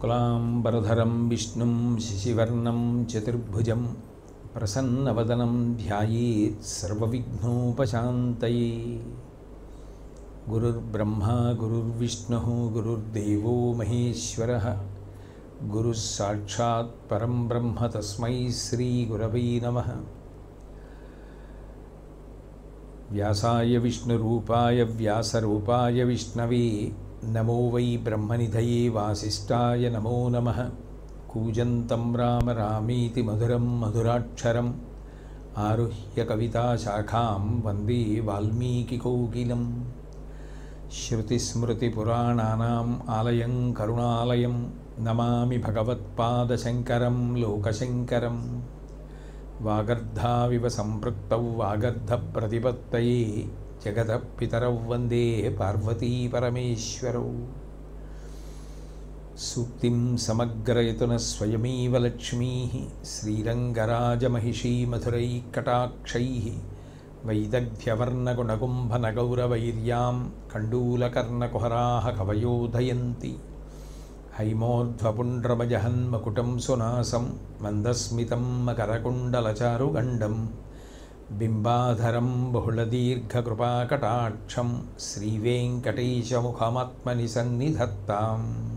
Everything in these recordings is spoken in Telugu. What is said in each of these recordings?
శుక్లాంబరధరం విష్ణుం శశివర్ణం చతుర్భుజం ప్రసన్నవదనం ధ్యాయేత్ సర్వవిఘ్నోపశాంతయే గురుర్బ్రహ్మా గురుర్విష్ణు గురుర్దేవో మహేశ్వర గురుः సాక్షాత్ పరం బ్రహ్మ తస్మై శ్రీగురవై నమ వ్యాసాయ విష్ణురూపాయ వ్యాసరూపాయ విష్ణవే నమో వై బ్రహ్మనిధయే వాసిష్ఠాయ నమో నమ కూజంతం రామ రామీతి మధురం మధురాక్షరం ఆరుహ్య కవితాశాఖాం వందే వాల్మీకికోకిలం శృతిస్మృతిపురాణానాం ఆలయం కరుణాలయం నమామి భగవత్పాదశంకరం లోకశంకరం వాగర్ధావివ సంపృక్తౌ వాగర్ధప్రతిపత్తయే జగతః పితరౌ వందే పార్వతీ పరమేశ్వరౌ సూక్తిం సమగ్రయతున స్వయమేవ లక్ష్మీ శ్రీరంగరాజమహిషీ మధురైకటాక్షై వైదగ్ధ్యవర్ణగుణగుంభనగౌరవైర్యాం కండూలకర్ణకుహరాः కవయోధయంతి హైమోర్ధ్వపుండ్రమజహన్మకుటం సునాసం మందస్మితం మకరకుండలచారుగండం బింబాధరం బహుళదీర్ఘకృపాకటాక్షం శ్రీవేంకటేశముఖమాత్మని సన్నిధత్తాం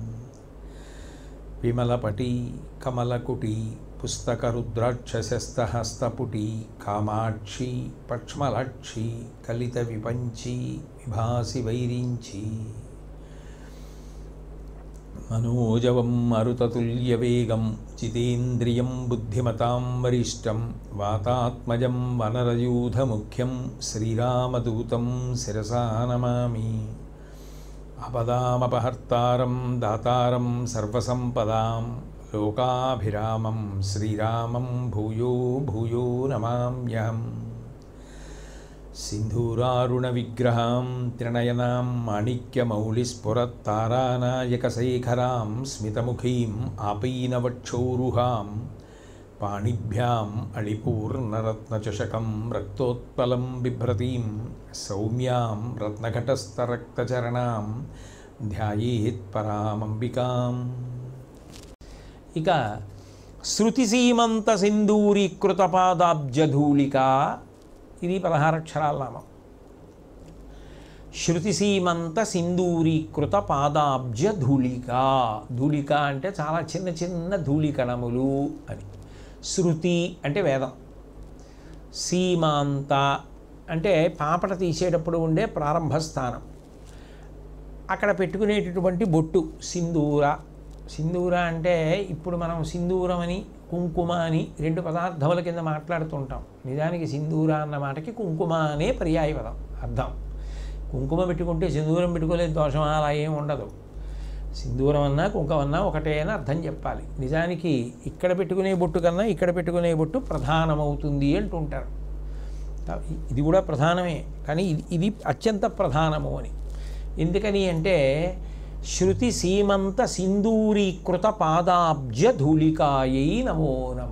విమలపటి కమలకుటి పుస్తకరుద్రాక్షసస్తహస్తపుటి కామాక్షి పక్ష్మలాక్షి కలిత విపంచి విభాసి వైరించి మనోజవం మరుతతుల్యవేగం జితేంద్రియం బుద్ధిమతాం వరిష్టం వాతాత్మజం వనరయూధముఖ్యం శ్రీరామదూతం శిరసా నమామి అపదామపహర్తారం దాతారం సర్వసంపదాం లోకాభిరామం శ్రీరామం భూయో భూయో నమామ్యహం सिन्धूरारुणविग्रहां त्रिणयनां माणिक्यमौलिस्फुरत्तारानायकशेखरां स्मितमुखीम् आपीनवक्षोरुहां पाणिभ्याम् अळिपूर्णरत्नचषकं रक्तोत्पलं बिभ्रतीं सौम्यां रत्नघटस्थरक्तचरणां ध्यायेत्परामम्बिकाम् ఇక శృతిసీమంత సింధూరీకృత పాదాబ్జధూళిక ఇది పదహారక్షరాల నామం శృతిసీమంత సింధూరీకృత పాదాబ్జ ధూళిక ధూళిక అంటే చాలా చిన్న చిన్న ధూళికణములు అని శృతి అంటే వేదం సీమాంత అంటే పాపట తీసేటప్పుడు ఉండే ప్రారంభ స్థానం అక్కడ పెట్టుకునేటటువంటి బొట్టు సింధూర సింధూర అంటే ఇప్పుడు మనం సింధూరం అని కుంకుమ అని రెండు పదార్థముల కింద మాట్లాడుతుంటాం నిజానికి సింధూర అన్న మాటకి కుంకుమ అనే పర్యాయ పదం అర్థం కుంకుమ పెట్టుకుంటే సింధూరం పెట్టుకోలేదు దోషం అలా ఏం ఉండదు సింధూరం అన్నా కుంకుమ అన్నా ఒకటే అని అర్థం చెప్పాలి నిజానికి ఇక్కడ పెట్టుకునే బొట్టు కన్నా ఇక్కడ పెట్టుకునే బొట్టు ప్రధానమవుతుంది అంటుంటారు ఇది కూడా ప్రధానమే కానీ ఇది ఇది అత్యంత ప్రధానము అని ఎందుకని అంటే శృతి సీమంత సింధూరీకృత పాదాబ్జ ధూళికాయై నమో నమ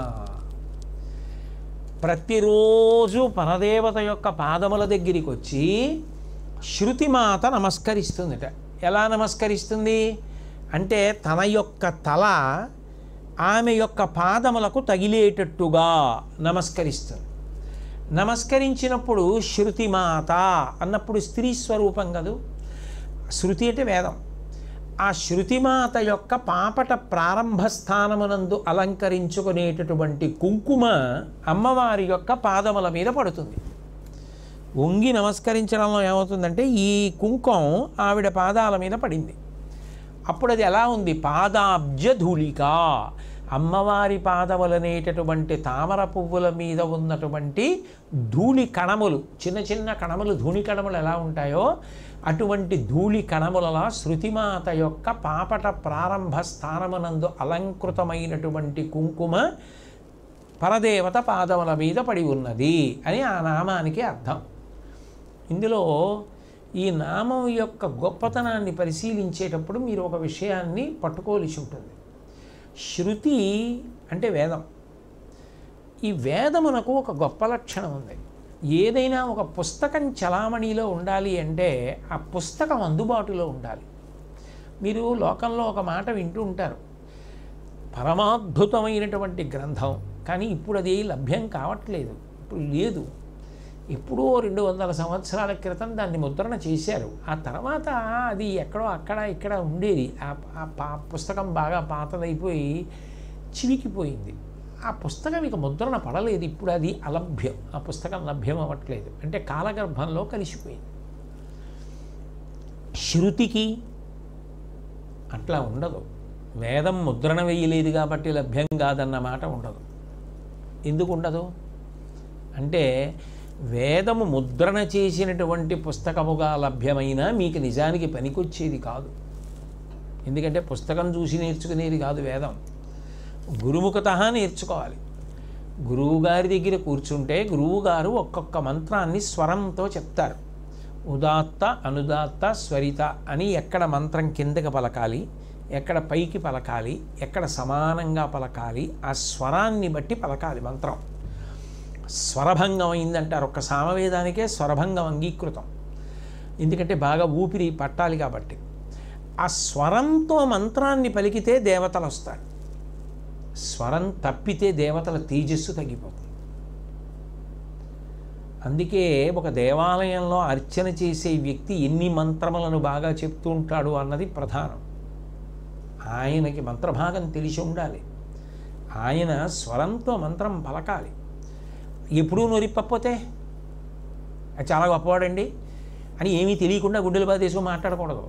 ప్రతిరోజు పరదేవత యొక్క పాదముల దగ్గరికి వచ్చి శృతిమాత నమస్కరిస్తుందట ఎలా నమస్కరిస్తుంది అంటే తన యొక్క తల ఆమె యొక్క పాదములకు తగిలేటట్టుగా నమస్కరిస్తుంది నమస్కరించినప్పుడు శృతిమాత అన్నప్పుడు స్త్రీ స్వరూపం కదూ శృతి అంటే వేదం ఆ శృతిమాత యొక్క పాపట ప్రారంభ స్థానమునందు అలంకరించుకునేటటువంటి కుంకుమ అమ్మవారి యొక్క పాదముల మీద పడుతుంది వంగి నమస్కరించడంలో ఏమవుతుందంటే ఈ కుంకం ఆవిడ పాదాల మీద పడింది అప్పుడు అది ఎలా ఉంది పాదాబ్జ ధూళిక అమ్మవారి పాదములనేటటువంటి తామర పువ్వుల మీద ఉన్నటువంటి ధూళి కణములు చిన్న చిన్న కణములు ధూళి కణములు ఎలా ఉంటాయో అటువంటి ధూళి కణములలా శృతిమాత యొక్క పాపట ప్రారంభ స్థానమునందు అలంకృతమైనటువంటి కుంకుమ పరదేవత పాదముల మీద పడి ఉన్నది అని ఆ నామానికి అర్థం ఇందులో ఈ నామం యొక్క గొప్పతనాన్ని పరిశీలించేటప్పుడు మీరు ఒక విషయాన్ని పట్టుకోవలసి ఉంటుంది శృతి అంటే వేదం ఈ వేదమునకు ఒక గొప్ప లక్షణం ఉంది ఏదైనా ఒక పుస్తకం చలామణిలో ఉండాలి అంటే ఆ పుస్తకం అందుబాటులో ఉండాలి మీరు లోకంలో ఒక మాట వింటూ ఉంటారు పరమాద్భుతమైనటువంటి గ్రంథం కానీ ఇప్పుడు అది లభ్యం కావట్లేదు ఇప్పుడు లేదు ఎప్పుడో రెండు వందల సంవత్సరాల క్రితం దాన్ని ముద్రణ చేశారు ఆ తర్వాత అది ఎక్కడో అక్కడ ఇక్కడ ఉండేది ఆ ఆ పా పుస్తకం బాగా పాతదైపోయి చివికిపోయింది ఆ పుస్తకం ఇక ముద్రణ పడలేదు ఇప్పుడు అది అలభ్యం ఆ పుస్తకం లభ్యం అవ్వట్లేదు అంటే కాలగర్భంలో కలిసిపోయింది శృతికి అట్లా ఉండదు వేదం ముద్రణ వేయలేదు కాబట్టి లభ్యం కాదన్న మాట ఉండదు ఎందుకు ఉండదు అంటే వేదము ముద్రణ చేసినటువంటి పుస్తకముగా లభ్యమైన మీకు నిజానికి పనికొచ్చేది కాదు ఎందుకంటే పుస్తకం చూసి నేర్చుకునేది కాదు వేదం గురుముఖత నేర్చుకోవాలి గురువుగారి దగ్గర కూర్చుంటే గురువుగారు ఒక్కొక్క మంత్రాన్ని స్వరంతో చెప్తారు ఉదాత్త అనుదాత్త స్వరిత అని ఎక్కడ మంత్రం కిందకి పలకాలి ఎక్కడ పైకి పలకాలి ఎక్కడ సమానంగా పలకాలి ఆ స్వరాన్ని బట్టి పలకాలి మంత్రం స్వరభంగం అయిందంటారు ఒక్క సామవేదానికే స్వరభంగం అంగీకృతం ఎందుకంటే బాగా ఊపిరి పట్టాలి కాబట్టి ఆ స్వరంతో మంత్రాన్ని పలికితే దేవతలు వస్తారు స్వరం తప్పితే దేవతల తేజస్సు తగ్గిపోతుంది అందుకే ఒక దేవాలయంలో అర్చన చేసే వ్యక్తి ఎన్ని మంత్రములను బాగా చెప్తూ ఉంటాడు అన్నది ప్రధానం ఆయనకి మంత్రభాగం తెలిసి ఉండాలి ఆయన స్వరంతో మంత్రం పలకాలి ఎప్పుడూ నొరిప్పకపోతే అది చాలా గొప్పవాడండి అని ఏమీ తెలియకుండా గుడ్డలు బాధ తీసుకుని మాట్లాడకూడదు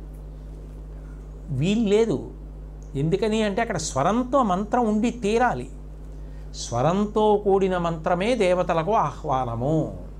వీలు లేదు ఎందుకని అంటే అక్కడ స్వరంతో మంత్రం ఉండి తీరాలి స్వరంతో కూడిన మంత్రమే దేవతలకు ఆహ్వానము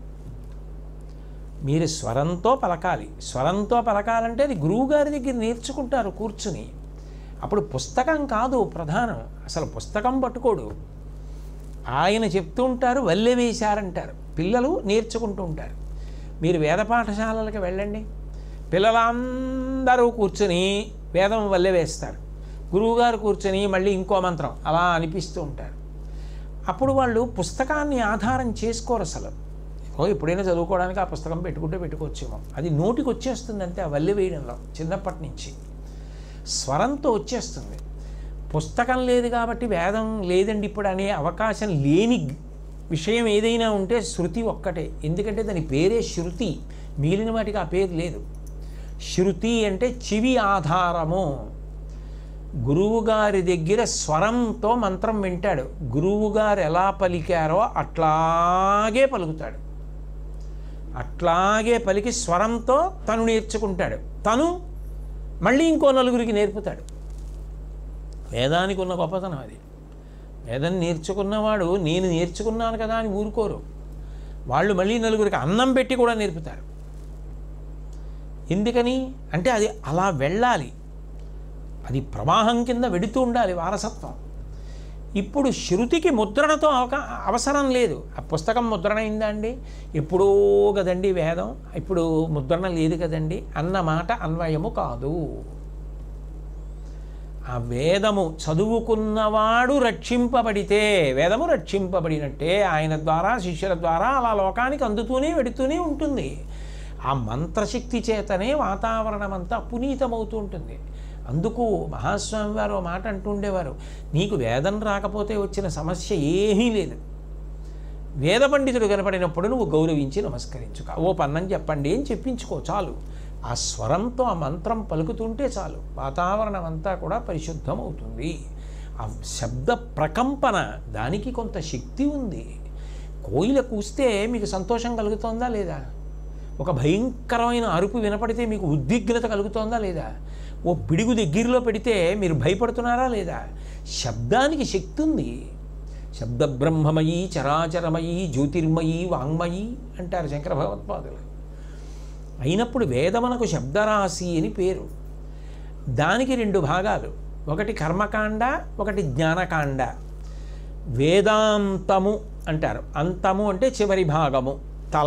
మీరు స్వరంతో పలకాలి స్వరంతో పలకాలంటే అది గురువుగారి దగ్గర నేర్చుకుంటారు కూర్చుని అప్పుడు పుస్తకం కాదు ప్రధానం అసలు పుస్తకం పట్టుకోడు ఆయన చెప్తూ ఉంటారు వల్లె వేశారంటారు పిల్లలు నేర్చుకుంటూ ఉంటారు మీరు వేద పాఠశాలలకు వెళ్ళండి పిల్లలందరూ కూర్చొని వేదం వల్లె వేస్తారు గురువుగారు కూర్చొని మళ్ళీ ఇంకో మంత్రం అలా అనిపిస్తూ ఉంటారు అప్పుడు వాళ్ళు పుస్తకాన్ని ఆధారం చేసుకోరు అసలు ఓ ఎప్పుడైనా చదువుకోవడానికి ఆ పుస్తకం పెట్టుకుంటే పెట్టుకోవచ్చేమో అది నోటికి వచ్చేస్తుంది అంతే ఆ వల్లె వేయడంలో చిన్నప్పటి నుంచి స్వరంతో వచ్చేస్తుంది పుస్తకం లేదు కాబట్టి వేదం లేదండి ఇప్పుడు అనే అవకాశం లేని విషయం ఏదైనా ఉంటే శృతి ఒక్కటే ఎందుకంటే దాని పేరే శృతి మిగిలిన వాటికి ఆ పేరు లేదు శృతి అంటే చెవి ఆధారము గురువుగారి దగ్గర స్వరంతో మంత్రం వింటాడు గురువుగారు ఎలా పలికారో అట్లాగే పలుకుతాడు అట్లాగే పలికి స్వరంతో తను నేర్చుకుంటాడు తను మళ్ళీ ఇంకో నలుగురికి నేర్పుతాడు వేదానికి ఉన్న గొప్పతనం అది వేదం నేర్చుకున్నవాడు నేను నేర్చుకున్నాను కదా అని ఊరుకోరు వాళ్ళు మళ్ళీ నలుగురికి అన్నం పెట్టి కూడా నేర్పుతారు ఎందుకని అంటే అది అలా వెళ్ళాలి అది ప్రవాహం కింద వెడుతూ ఉండాలి వారసత్వం ఇప్పుడు శృతికి ముద్రణతో అవకా అవసరం లేదు ఆ పుస్తకం ముద్రణ అయిందా అండి ఎప్పుడో కదండి వేదం ఇప్పుడు ముద్రణ లేదు కదండి అన్న మాట అన్వయము కాదు ఆ వేదము చదువుకున్నవాడు రక్షింపబడితే వేదము రక్షింపబడినట్టే ఆయన ద్వారా శిష్యుల ద్వారా అలా లోకానికి అందుతూనే వెడుతూనే ఉంటుంది ఆ మంత్రశక్తి చేతనే వాతావరణం అంతా పునీతమవుతూ ఉంటుంది అందుకు మహాస్వామి వారు ఓ మాట అంటుండేవారు నీకు వేదం రాకపోతే వచ్చిన సమస్య ఏమీ లేదు వేద పండితుడు కనపడినప్పుడు నువ్వు గౌరవించి నమస్కరించుక ఓ పన్నం చెప్పండి అని చెప్పించుకో చాలు ఆ స్వరంతో ఆ మంత్రం పలుకుతుంటే చాలు వాతావరణం అంతా కూడా పరిశుద్ధం అవుతుంది ఆ శబ్ద ప్రకంపన దానికి కొంత శక్తి ఉంది కోయిల కూస్తే మీకు సంతోషం కలుగుతోందా లేదా ఒక భయంకరమైన అరుపు వినపడితే మీకు ఉద్విగ్నత కలుగుతోందా లేదా ఓ పిడుగు దగ్గరలో పెడితే మీరు భయపడుతున్నారా లేదా శబ్దానికి శక్తి ఉంది శబ్ద బ్రహ్మమయి చరాచరమయి జ్యోతిర్మయి వాంగ్మయి అంటారు శంకర భగవత్పాదులు అయినప్పుడు వేదమనకు శబ్దరాశి అని పేరు దానికి రెండు భాగాలు ఒకటి కర్మకాండ ఒకటి జ్ఞానకాండ వేదాంతము అంటారు అంతము అంటే చివరి భాగము తల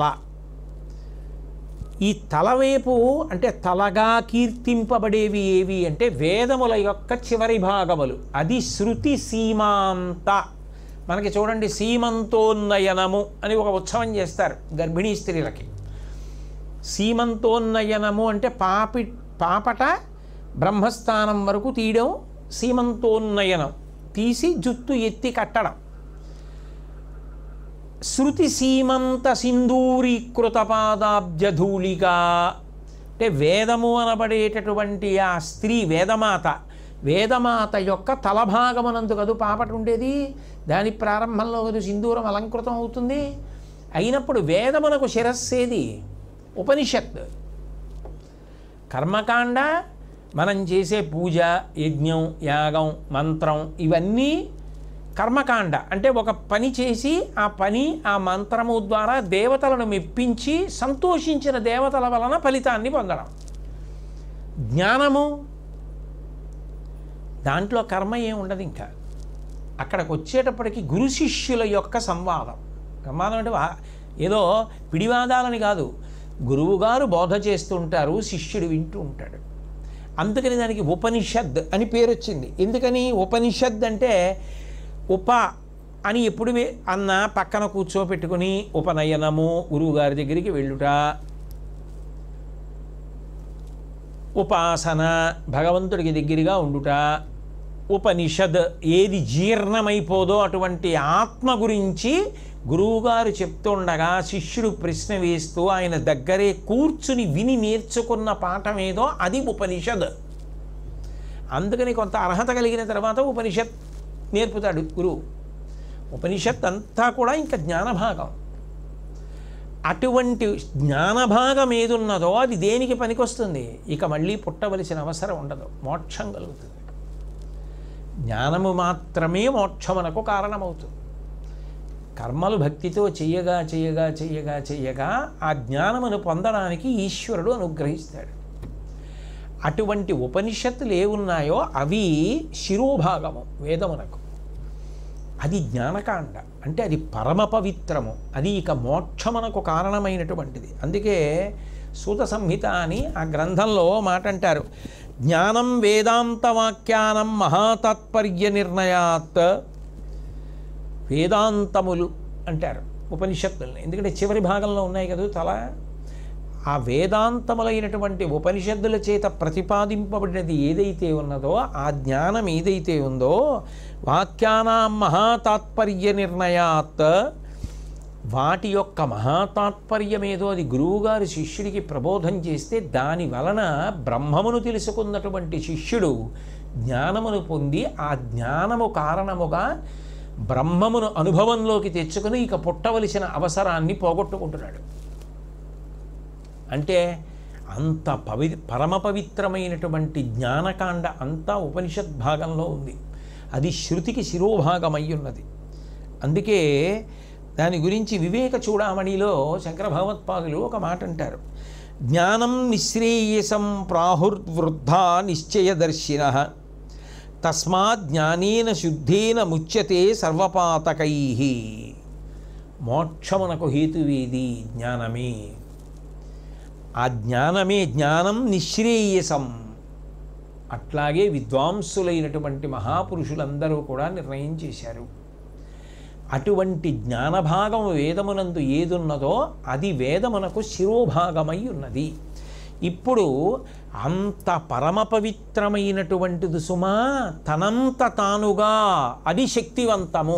ఈ తల వైపు అంటే తలగా కీర్తింపబడేవి ఏవి అంటే వేదముల యొక్క చివరి భాగములు అది శృతి సీమాంత మనకి చూడండి సీమంతోన్నయనము అని ఒక ఉత్సవం చేస్తారు గర్భిణీ స్త్రీలకి సీమంతోన్నయనము అంటే పాపి పాపట బ్రహ్మస్థానం వరకు తీయడం సీమంతోన్నయనం తీసి జుత్తు ఎత్తి కట్టడం శృతి సీమంత సింధూరీకృత పాదాబ్జధూళిగా అంటే వేదము అనబడేటటువంటి ఆ స్త్రీ వేదమాత వేదమాత యొక్క తలభాగమనందు కదూ పాపట ఉండేది దాని ప్రారంభంలో కదూ సింధూరం అలంకృతం అవుతుంది అయినప్పుడు వేదమునకు శిరస్సేది ఉపనిషత్ కర్మకాండ మనం చేసే పూజ యజ్ఞం యాగం మంత్రం ఇవన్నీ కర్మకాండ అంటే ఒక పని చేసి ఆ పని ఆ మంత్రము ద్వారా దేవతలను మెప్పించి సంతోషించిన దేవతల వలన ఫలితాన్ని పొందడం జ్ఞానము దాంట్లో కర్మ ఏం ఉండదు ఇంకా అక్కడికి వచ్చేటప్పటికి గురు శిష్యుల యొక్క సంవాదం సంవాదం అంటే వా- ఏదో పిడివాదాలని కాదు గురువుగారు బోధ చేస్తుంటారు శిష్యుడు వింటూ ఉంటాడు అందుకని దానికి ఉపనిషద్ అని పేరు వచ్చింది ఎందుకని ఉపనిషద్ అంటే ఉప అని ఎప్పుడు వే- అన్న పక్కన కూర్చోపెట్టుకుని ఉపనయనము గురువుగారి దగ్గరికి వెళ్ళుట ఉపాసన భగవంతుడికి దగ్గరగా ఉండుట ఉపనిషద్ ఏది జీర్ణమైపోదో అటువంటి ఆత్మ గురించి గురువుగారు చెప్తుండగా శిష్యుడు ప్రశ్న వేస్తూ ఆయన దగ్గరే కూర్చుని విని నేర్చుకున్న పాఠం ఏదో అది ఉపనిషద్ అందుకని కొంత అర్హత కలిగిన తర్వాత ఉపనిషత్ నేర్పుతాడు గురువు ఉపనిషత్ అంతా కూడా ఇంకా జ్ఞానభాగం అటువంటి జ్ఞానభాగం ఏదున్నదో అది దేనికి పనికొస్తుంది ఇక మళ్ళీ పుట్టవలసిన అవసరం ఉండదు మోక్షం కలుగుతుంది జ్ఞానము మాత్రమే మోక్షమునకు కారణమవుతుంది కర్మలు భక్తితో చెయ్యగా చెయ్యగా చెయ్యగా చెయ్యగా ఆ జ్ఞానమును పొందడానికి ఈశ్వరుడు అనుగ్రహిస్తాడు అటువంటి ఉపనిషత్తులు ఏవున్నాయో అవి శిరోభాగము వేదమునకు అది జ్ఞానకాండ అంటే అది పరమ పవిత్రము అది ఇక మోక్షమునకు కారణమైనటువంటిది అందుకే సూత సంహిత అని ఆ గ్రంథంలో మాట అంటారు జ్ఞానం వేదాంత వాక్యానం మహాతాత్పర్య నిర్ణయాత్ వేదాంతములు అంటారు ఉపనిషత్తుల్ని ఎందుకంటే చివరి భాగంలో ఉన్నాయి కదా తల ఆ వేదాంతములైనటువంటి ఉపనిషత్తుల చేత ప్రతిపాదింపబడినది ఏదైతే ఉన్నదో ఆ జ్ఞానం ఏదైతే ఉందో వాక్యానాం మహాతాత్పర్య నిర్ణయాత్ వాటి యొక్క మహాతాత్పర్యమేదో అది గురువుగారు శిష్యుడికి ప్రబోధం చేస్తే దాని వలన బ్రహ్మమును తెలుసుకున్నటువంటి శిష్యుడు జ్ఞానమును పొంది ఆ జ్ఞానము కారణముగా బ్రహ్మమును అనుభవంలోకి తెచ్చుకుని ఇక పుట్టవలసిన అవసరాన్ని పోగొట్టుకుంటున్నాడు అంటే అంత పవి పరమ పవిత్రమైనటువంటి జ్ఞానకాండ అంతా ఉపనిషత్ భాగంలో ఉంది అది శృతికి శిరోభాగమై ఉన్నది అందుకే దాని గురించి వివేక చూడామణిలో శంకర భగవత్పాదులు ఒక మాట అంటారు జ్ఞానం నిశ్రేయసం ప్రాహుర్వృద్ధ నిశ్చయదర్శిన తస్మాత్ జ్ఞానేన శుద్ధేన ముచ్యతే సర్వపాతకై మోక్షమునకు హేతువేది జ్ఞానమే ఆ జ్ఞానమే జ్ఞానం నిశ్రేయసం అట్లాగే విద్వాంసులైనటువంటి మహాపురుషులందరూ కూడా నిర్ణయం చేశారు అటువంటి జ్ఞానభాగం వేదమునందు ఏదున్నదో అది వేదమునకు శిరోభాగమై ఉన్నది ఇప్పుడు అంత పరమ పవిత్రమైనటువంటిది సుమా తనంత తానుగా అది శక్తివంతము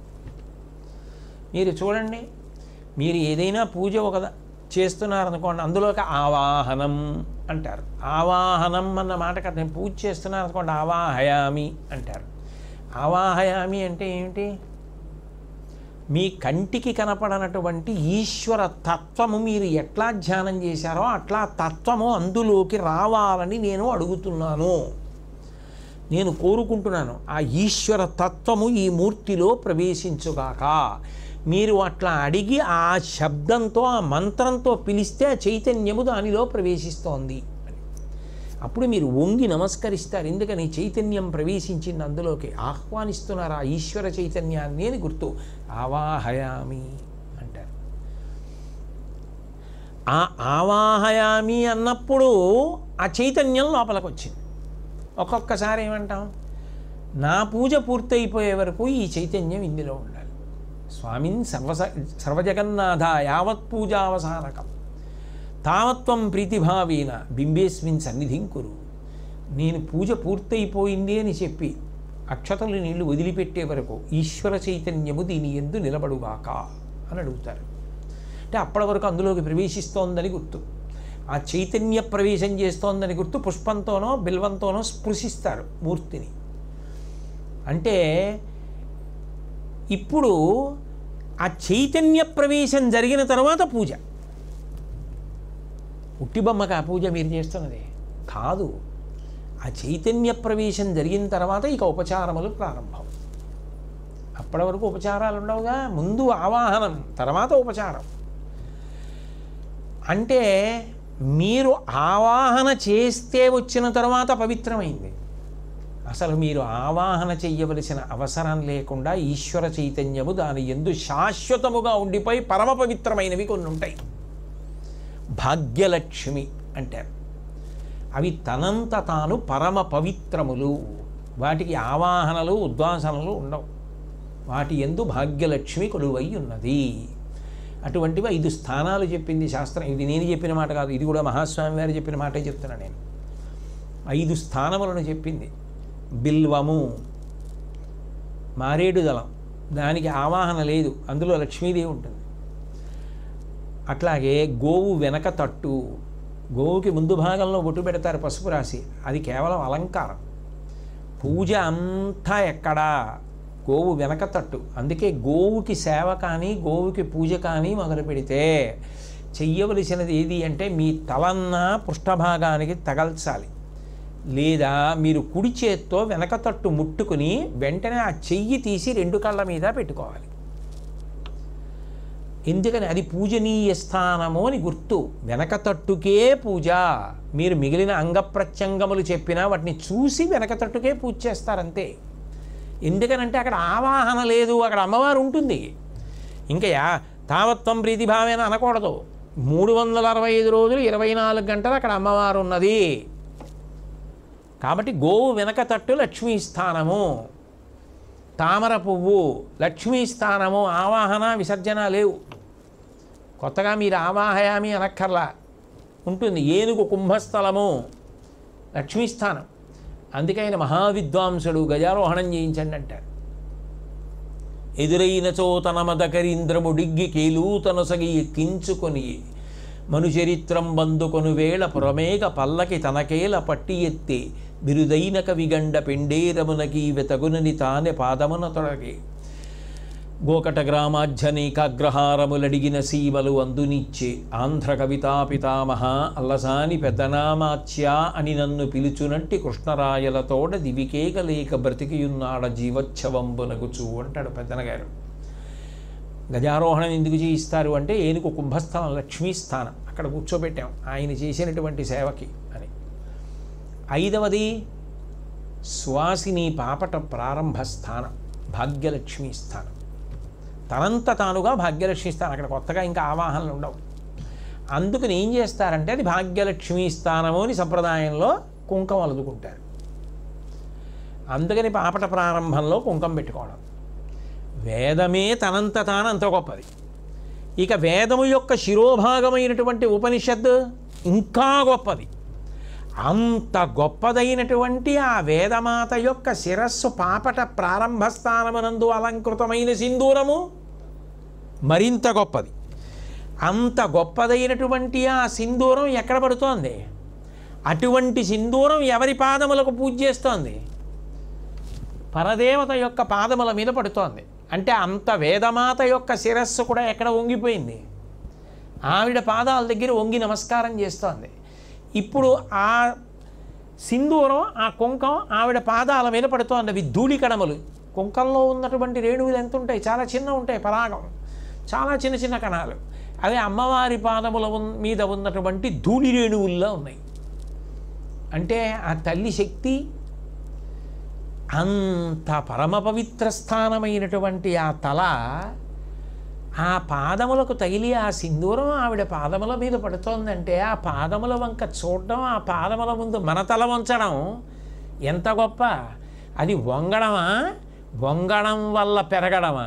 మీరు చూడండి మీరు ఏదైనా పూజ ఒక చేస్తున్నారనుకోండి అందులోకి ఆవాహనం అంటారు ఆవాహనం అన్న మాటకి అతను పూజ చేస్తున్నారు అనుకోండి ఆవాహయామి అంటారు ఆవాహయామి అంటే ఏమిటి మీ కంటికి కనపడనటువంటి ఈశ్వర తత్వము మీరు ఎట్లా ధ్యానం చేశారో అట్లా తత్వము అందులోకి రావాలని నేను అడుగుతున్నాను నేను కోరుకుంటున్నాను ఆ ఈశ్వర తత్వము ఈ మూర్తిలో ప్రవేశించుగాక మీరు అట్లా అడిగి ఆ శబ్దంతో ఆ మంత్రంతో పిలిస్తే ఆ చైతన్యము దానిలో ప్రవేశిస్తోంది అని అప్పుడు మీరు వంగి నమస్కరిస్తారు ఎందుకని చైతన్యం ప్రవేశించింది అందులోకి ఆహ్వానిస్తున్నారు ఆ ఈశ్వర చైతన్యాన్ని అని గుర్తు ఆవాహయామి అంటారు ఆ ఆవాహయామి అన్నప్పుడు ఆ చైతన్యం లోపలికి వచ్చింది ఒక్కొక్కసారి ఏమంటాం నా పూజ పూర్తయిపోయే వరకు ఈ చైతన్యం ఇందులో ఉండాలి స్వామిన్ సర్వస సర్వజగన్నాథ యావత్ పూజావసానకం తావత్వం ప్రీతిభావేన బింబేస్మిన్ సన్నిధిం కురు నేను పూజ పూర్తయిపోయింది అని చెప్పి అక్షతలు నీళ్లు వదిలిపెట్టే వరకు ఈశ్వర చైతన్యము దీని ఎందు నిలబడుగాక అని అడుగుతారు అంటే అప్పటి వరకు అందులోకి ప్రవేశిస్తోందని గుర్తు ఆ చైతన్య ప్రవేశం చేస్తోందని గుర్తు పుష్పంతోనో బిల్వంతోనో స్పృశిస్తారు మూర్తిని అంటే ఇప్పుడు ఆ చైతన్య ప్రవేశం జరిగిన తర్వాత పూజ ఉట్టి బొమ్మకి ఆ పూజ మీరు చేస్తున్నది కాదు ఆ చైతన్య ప్రవేశం జరిగిన తర్వాత ఇక ఉపచారములు ప్రారంభం అప్పటి వరకు ఉపచారాలు ఉండవుగా ముందు ఆవాహనం తర్వాత ఉపచారం అంటే మీరు ఆవాహన చేస్తే వచ్చిన తర్వాత పవిత్రమైంది అసలు మీరు ఆవాహన చెయ్యవలసిన అవసరం లేకుండా ఈశ్వర చైతన్యము దాని ఎందు శాశ్వతముగా ఉండిపోయి పరమ పవిత్రమైనవి కొన్ని ఉంటాయి భాగ్యలక్ష్మి అంటారు అవి తనంత తాను పరమ పవిత్రములు వాటికి ఆవాహనలు ఉద్వాసనలు ఉండవు వాటి ఎందు భాగ్యలక్ష్మి కొలువై ఉన్నది అటువంటివి ఐదు స్థానాలు చెప్పింది శాస్త్రం ఇది నేను చెప్పిన మాట కాదు ఇది కూడా మహాస్వామి వారు చెప్పిన మాటే చెప్తున్నా నేను ఐదు స్థానములను చెప్పింది బిల్వము మారేడు దళం దానికి ఆవాహన లేదు అందులో లక్ష్మీదేవి ఉంటుంది అట్లాగే గోవు వెనక తట్టు గోవుకి ముందు భాగంలో బొట్టు పెడతారు పసుపు రాసి అది కేవలం అలంకారం పూజ అంతా ఎక్కడా గోవు వెనక తట్టు అందుకే గోవుకి సేవ కానీ గోవుకి పూజ కానీ మొదలు పెడితే చెయ్యవలసినది ఏది అంటే మీ తలన్న పృష్ఠభాగానికి తగల్చాలి లేదా మీరు కుడి చేత్తో వెనక తట్టు ముట్టుకుని వెంటనే ఆ చెయ్యి తీసి రెండు కళ్ళ మీద పెట్టుకోవాలి ఎందుకని అది పూజనీయ స్థానము అని గుర్తు వెనక తట్టుకే పూజ మీరు మిగిలిన అంగప్రత్యంగములు చెప్పినా వాటిని చూసి వెనక తట్టుకే పూజ చేస్తారంతే ఎందుకనంటే అక్కడ ఆవాహన లేదు అక్కడ అమ్మవారు ఉంటుంది ఇంకా యా- తావత్వం ప్రీతిభావేన అనకూడదు మూడు వందల అరవై ఐదు రోజులు ఇరవై నాలుగు గంటలు అక్కడ అమ్మవారు ఉన్నది కాబట్టి గోవు వెనక తట్టు లక్ష్మీ స్థానము తామర పువ్వు లక్ష్మీ స్థానము ఆవాహన విసర్జన లేవు కొత్తగా మీరు ఆవాహయామి అనక్కర్లా ఉంటుంది ఏనుగు కుంభస్థలము లక్ష్మీ స్థానం అందుకే ఆయన మహావిద్వాంసుడు గజారోహణం చేయించండి అంటారు ఎదురైన చోతన మదకరీంద్రముడిగ్గి కేలూతనొసగి ఎక్కించుకొని మనుచరిత్రం బందుకొను వేళ పురమేగ పల్లకి తనకేల పట్టి ఎత్తి బిరుదైన కవిగండ పెండేరమునకి వెతగునని తానే పాదమున తొడగి గోకట గ్రామాధ్యనేకాగ్రహారములడిగిన సీమలు అందునిచ్చే ఆంధ్ర కవితా పితామహ అల్లసాని పెద్దనామాచ్య అని నన్ను పిలుచునట్టి కృష్ణరాయలతోడ దివికేకలేక బ్రతికియున్నాడ జీవోత్సవంబునగుచు అంటాడు పెద్దనగారు గజారోహణం ఎందుకు చేయిస్తారు అంటే ఏనుగు కుంభస్థలం లక్ష్మీ స్థానం అక్కడ కూర్చోబెట్టాం ఆయన చేసినటువంటి సేవకి అని ఐదవది స్వాసిని పాపట ప్రారంభ స్థానం భాగ్యలక్ష్మి స్థానం తనంత తానుగా భాగ్యలక్ష్మి స్థానం అక్కడ కొత్తగా ఇంకా ఆవాహనలు ఉండవు అందుకని ఏం చేస్తారంటే అది భాగ్యలక్ష్మి స్థానము అని సంప్రదాయంలో కుంకం అలుదుకుంటారు అందుకని పాపట ప్రారంభంలో కుంకం పెట్టుకోవడం వేదమే తనంత తాను అంత గొప్పది ఇక వేదము యొక్క శిరోభాగమైనటువంటి ఉపనిషత్తు ఇంకా గొప్పది అంత గొప్పదైనటువంటి ఆ వేదమాత యొక్క శిరస్సు పాపట ప్రారంభ స్థానమునందు అలంకృతమైన సింధూరము మరింత గొప్పది అంత గొప్పదైనటువంటి ఆ సింధూరం ఎక్కడ పడుతోంది అటువంటి సింధూరం ఎవరి పాదములకు పూజ చేస్తోంది పరదేవత యొక్క పాదముల మీద పడుతోంది అంటే అంత వేదమాత యొక్క శిరస్సు కూడా ఎక్కడ వంగిపోయింది ఆవిడ పాదాల దగ్గర వంగి నమస్కారం చేస్తోంది ఇప్పుడు ఆ సింధూరం ఆ కుంకం ఆవిడ పాదాల మీద పడుతోంది అవి ధూళి కణములు కుంకంలో ఉన్నటువంటి రేణువులు ఎంత ఉంటాయి చాలా చిన్న ఉంటాయి పరాగం చాలా చిన్న చిన్న కణాలు అవి అమ్మవారి పాదముల ఉన్- మీద ఉన్నటువంటి ధూళి రేణువుల్లో ఉన్నాయి అంటే ఆ తల్లి శక్తి అంత పరమ పవిత్ర స్థానమైనటువంటి ఆ తల ఆ పాదములకు తగిలి ఆ సింధూరం ఆవిడ పాదముల మీద పడుతోందంటే ఆ పాదముల వంక చూడడం ఆ పాదముల ముందు మన తల వంచడం ఎంత గొప్ప అది వంగడమా వంగడం వల్ల పెరగడమా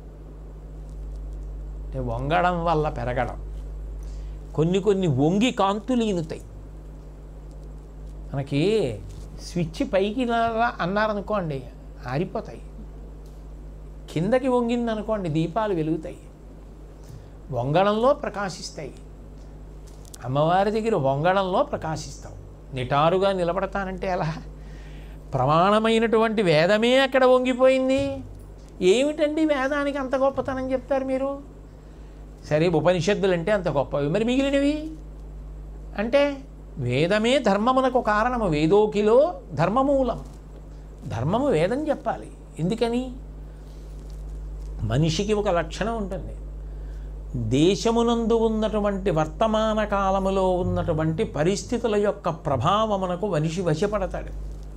అంటే వంగడం వల్ల పెరగడం కొన్ని కొన్ని వంగి కాంతులు ఈనుతాయి మనకి స్విచ్ పైకి ఇలా అన్నారనుకోండి ఆరిపోతాయి కిందకి వంగిందనుకోండి దీపాలు వెలుగుతాయి వంగడంలో ప్రకాశిస్తాయి అమ్మవారి దగ్గర వంగడంలో ప్రకాశిస్తావు నిటారుగా నిలబడతానంటే ఎలా ప్రమాణమైనటువంటి వేదమే అక్కడ వంగిపోయింది ఏమిటండి వేదానికి అంత గొప్పతనం చెప్తారు మీరు సరే ఉపనిషత్తులు అంటే అంత గొప్పవి మరి మిగిలినవి అంటే వేదమే ధర్మమునకు కారణము వేదోకిలో ధర్మమూలం ధర్మము వేదం చెప్పాలి ఎందుకని మనిషికి ఒక లక్షణం ఉంటుంది దేశమునందు ఉన్నటువంటి వర్తమాన కాలములో ఉన్నటువంటి పరిస్థితుల యొక్క ప్రభావమునకు మనిషి వశపడతాడు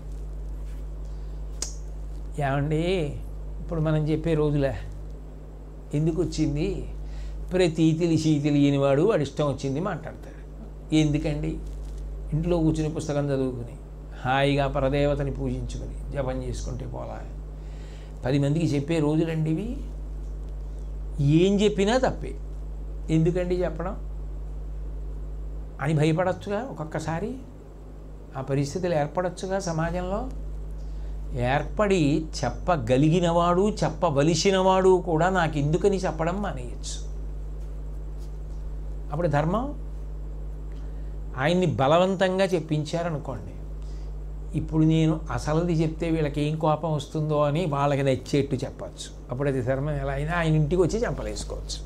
ఏమండి ఇప్పుడు మనం చెప్పే రోజులే ఎందుకు వచ్చింది ప్రతి తెలిసి తెలియనివాడు వాడు ఇష్టం వచ్చింది మాట్లాడతాడు ఎందుకండి ఇంట్లో కూర్చుని పుస్తకం చదువుకుని హాయిగా పరదేవతని పూజించుకొని జపం చేసుకుంటే పోలా పది మందికి చెప్పే రోజులండి ఇవి ఏం చెప్పినా తప్పే ఎందుకండి చెప్పడం అని భయపడచ్చుగా ఒక్కొక్కసారి ఆ పరిస్థితులు ఏర్పడచ్చుగా సమాజంలో ఏర్పడి చెప్పగలిగినవాడు చెప్పవలసినవాడు కూడా నాకు ఎందుకని చెప్పడం మానేయచ్చు అప్పుడు ధర్మం ఆయన్ని బలవంతంగా చెప్పించారనుకోండి ఇప్పుడు నేను అసలుది చెప్తే వీళ్ళకి ఏం కోపం వస్తుందో అని వాళ్ళకి నచ్చేట్టు చెప్పచ్చు అప్పుడు అది ధర్మం ఎలా అయినా ఆయన ఇంటికి వచ్చి చంపలేసుకోవచ్చు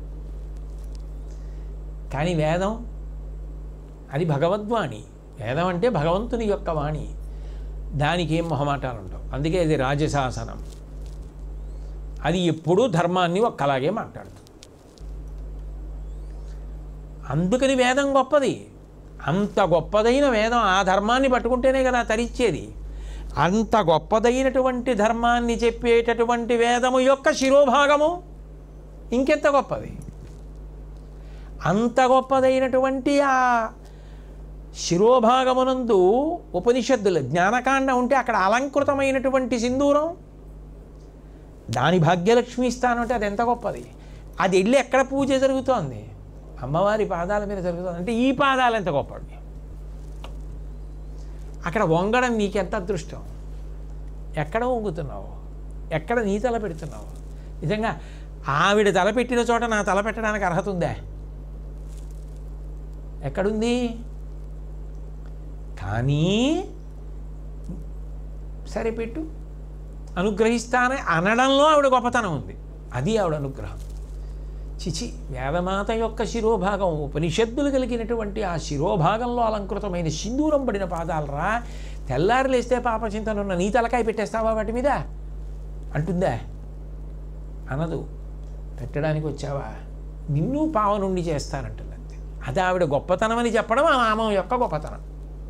కానీ వేదం అది భగవద్వాణి వేదం అంటే భగవంతుని యొక్క వాణి దానికి ఏం మొహమాటాలు ఉండవు అందుకే అది రాజశాసనం అది ఎప్పుడూ ధర్మాన్ని ఒక్కలాగే మాట్లాడుతుంది అందుకని వేదం గొప్పది అంత గొప్పదైన వేదం ఆ ధర్మాన్ని పట్టుకుంటేనే కదా తరిచ్చేది అంత గొప్పదైనటువంటి ధర్మాన్ని చెప్పేటటువంటి వేదము యొక్క శిరోభాగము ఇంకెంత గొప్పది అంత గొప్పదైనటువంటి ఆ శిరోభాగమునందు ఉపనిషత్తులు జ్ఞానకాండ ఉంటే అక్కడ అలంకృతమైనటువంటి సింధూరం దాని భాగ్యలక్ష్మి స్థానం అంటే అది ఎంత గొప్పది అది వెళ్ళి ఎక్కడ పూజ జరుగుతోంది అమ్మవారి పాదాల మీద జరుగుతుంది అంటే ఈ పాదాలు ఎంత గొప్పవి అక్కడ వంగడం నీకెంత అదృష్టం ఎక్కడ వంగుతున్నావు ఎక్కడ నీ తల పెడుతున్నావు నిజంగా ఆవిడ తల పెట్టిన చోట నా తల పెట్టడానికి అర్హత ఉందా ఎక్కడుంది కానీ సరే పెట్టు అనుగ్రహిస్తానని అనడంలో ఆవిడ గొప్పతనం ఉంది అది ఆవిడ అనుగ్రహం చిచి వేదమాత యొక్క శిరోభాగం ఉపనిషత్తులు కలిగినటువంటి ఆ శిరోభాగంలో అలంకృతమైన సింధూరం పడిన పాదాలరా తెల్లారి లేస్తే పాపచింతనున్న నీ తలకాయ పెట్టేస్తావా వాటి మీద అంటుందా అనదు పెట్టడానికి వచ్చావా నిన్ను పావ నుండి చేస్తానంటుంది అంతే అది ఆవిడ గొప్పతనం అని చెప్పడం ఆ నామం యొక్క గొప్పతనం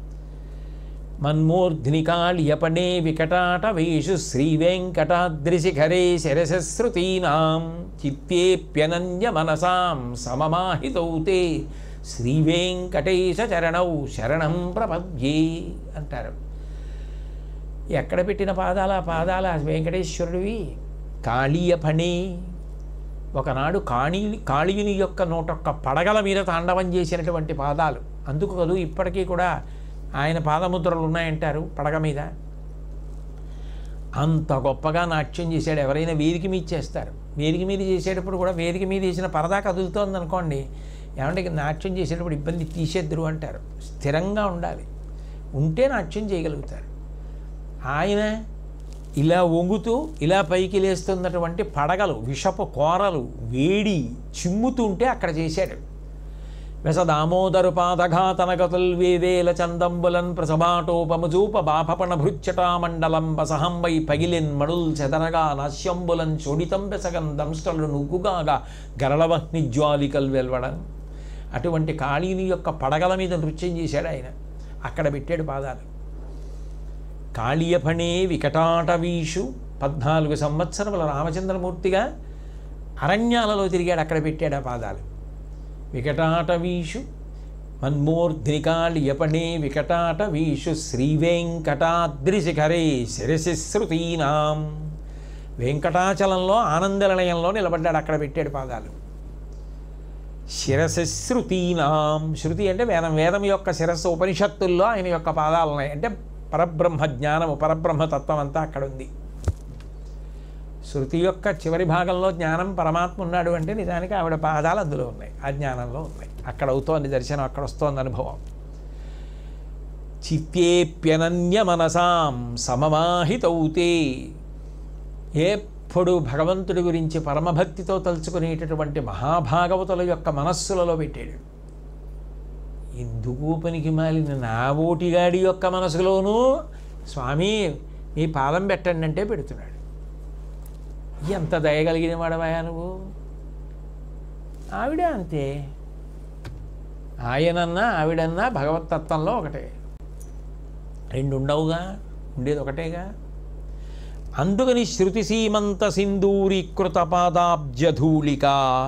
మన్మూర్ధ్నికాళ్యపడే వికటాట వేషు శ్రీవేంకటాద్రిశిఖరే శరసశ్రుతీనాం చిత్తేప్యనన్య మనసాం సమమాహితౌ తే శ్రీవేంకటేశ చరణౌ శరణం ప్రపద్యే అంటారు ఎక్కడ పెట్టిన పాదాల పాదాల వెంకటేశ్వరుడివి కాళీయపణే ఒకనాడు కాళీ కాళీయుని యొక్క నూటొక్క పడగల మీద తాండవం చేసినటువంటి పాదాలు అందుకు కదూ ఇప్పటికీ కూడా ఆయన పాదముద్రలు ఉన్నాయంటారు పడగ మీద అంత గొప్పగా నాట్యం చేశాడు ఎవరైనా వేదిక మీద చేస్తారు వేదిక మీద చేసేటప్పుడు కూడా వేదిక మీద వేసిన పరదా కదులుతోంది అనుకోండి ఏమంటే నాట్యం చేసేటప్పుడు ఇబ్బంది తీసేద్దరు అంటారు స్థిరంగా ఉండాలి ఉంటే నాట్యం చేయగలుగుతారు ఆయన ఇలా వంగుతూ ఇలా పైకి లేస్తున్నటువంటి పడగలు విషపు కోరలు వేడి చిమ్ముతుంటే అక్కడ చేశాడు వెస దామోదరు పాదఘాతనగతుల్ వేవేల చందంబులన్ ప్రసభాటోపమజూప బాపపణ భృచ్చటామండలం బసహంబై పగిలిన్ మడుల్ చెదరగా నాశ్యంబులన్ చోడితం బెసగన్ దంష్టలు నుగ్గుగాగా గరళవహ్ని జ్వాలికల్ వెల్వడం అటువంటి కాళీని యొక్క పడగల మీద నృత్యం చేశాడు ఆయన అక్కడ పెట్టాడు పాదాలు కాళీయఫణే వికటాటవీషు పద్నాలుగు సంవత్సరముల రామచంద్రమూర్తిగా అరణ్యాలలో తిరిగాడు అక్కడ పెట్టాడు ఆ పాదాలు వికటాటవీషు మన్మూర్ధ్నికాళియపణే వికటాటవీషు శ్రీవేంకటాద్రిశిఖరే శిరశిశ్రుతీనాం వెంకటాచలంలో ఆనందనిలయంలో నిలబడ్డాడు అక్కడ పెట్టాడు పాదాలు శిరశశ్రుతీనాం శృతి అంటే వేదం వేదం యొక్క శిరస్సు ఉపనిషత్తుల్లో ఆయన యొక్క పాదాలు ఉన్నాయి అంటే పరబ్రహ్మ జ్ఞానము పరబ్రహ్మ తత్వం అంతా అక్కడ ఉంది శృతి యొక్క చివరి భాగంలో జ్ఞానం పరమాత్మ ఉన్నాడు అంటే నిజానికి ఆవిడ పాదాలు అందులో ఉన్నాయి ఆ జ్ఞానంలో ఉన్నాయి అక్కడ అవుతోంది దర్శనం అక్కడ వస్తోంది అనుభవం చిత్తేప్యనన్య మనసాం సమమాహితౌతే ఎప్పుడు భగవంతుడి గురించి పరమభక్తితో తలుచుకునేటటువంటి మహాభాగవతుల యొక్క మనస్సులలో పెట్టాడు ఎందుకు పనికి మాలిన నా ఓటిగాడి యొక్క మనసులోనూ స్వామి మీ పాదం పెట్టండి అంటే పెడుతున్నాడు ఎంత దయగలిగిన వాడవయా నువ్వు ఆవిడ అంతే ఆయనన్నా ఆవిడన్నా భగవతత్వంలో ఒకటే రెండు ఉండవుగా ఉండేది ఒకటేగా అందుకని శృతి సీమంత సింధూరీకృత పాదాబ్జధూళిక